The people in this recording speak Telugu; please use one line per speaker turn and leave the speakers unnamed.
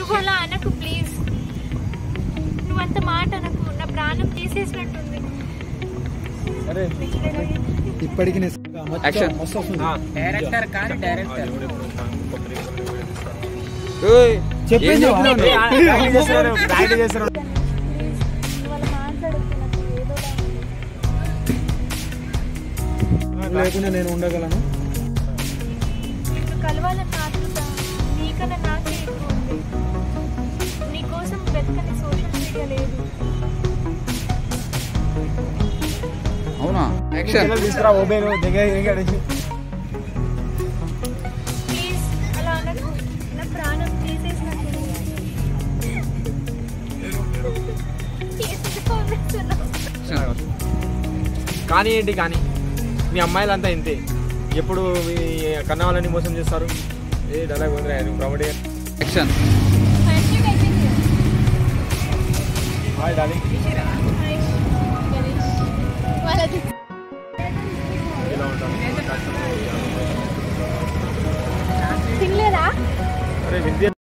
నువ్వు అలా అనకు ప్లీజ్ నువ్వు అంత మాట అనకు నా ప్రాణం తీసేసినట్టుంది
అరే
ఇప్పటికి నేను
Action.
మస్తు వస్తుంది.
డైరెక్టర్ కానీ డైరెక్టర్
ఓయ్,
చెప్పేసి
ఏం
చెప్పు.
చెప్తున్నావు?
ప్రాక్టీస్ చేస్తున్నారు ప్రాక్టీస్ చేస్తున్నారు
ప్లీజ్ నువ్వు అలా మాట్లాడకు నాకు ఏదోలా ఉంది
నువ్వు లేకుండా నేను ఉండగలను
నిన్ను కలవాలని ఆతృత నీకన్నా నాకే ఎక్కువ ఉంది నీకోసం వెతకని సోషల్ మీడియా లేదు
అవునా యాక్షన్
తీసుకురా ఓబేను దగ్గర దగ్గర
ప్లీజ్ అలా అనకు నా ప్రాణం తీసేసినట్టుంది ఎందుకు వదిలేస్తున్నావు?
కానీ ఏంటి కానీ మీ అమ్మాయిలంతా ఇంతే ఎప్పుడు మీ కన్న వాళ్ళని మోసం చేస్తారు ఏ డైలాగ్ ఉందిరా నువ్వు ప్రమోట్
యాక్షన్
మంచిగా అయిపోయింది.
Hi darling
Ganesh, Ganesh. వాళ్ళది
ఎలా ఉంటాను
తినలేదా
అరే విద్య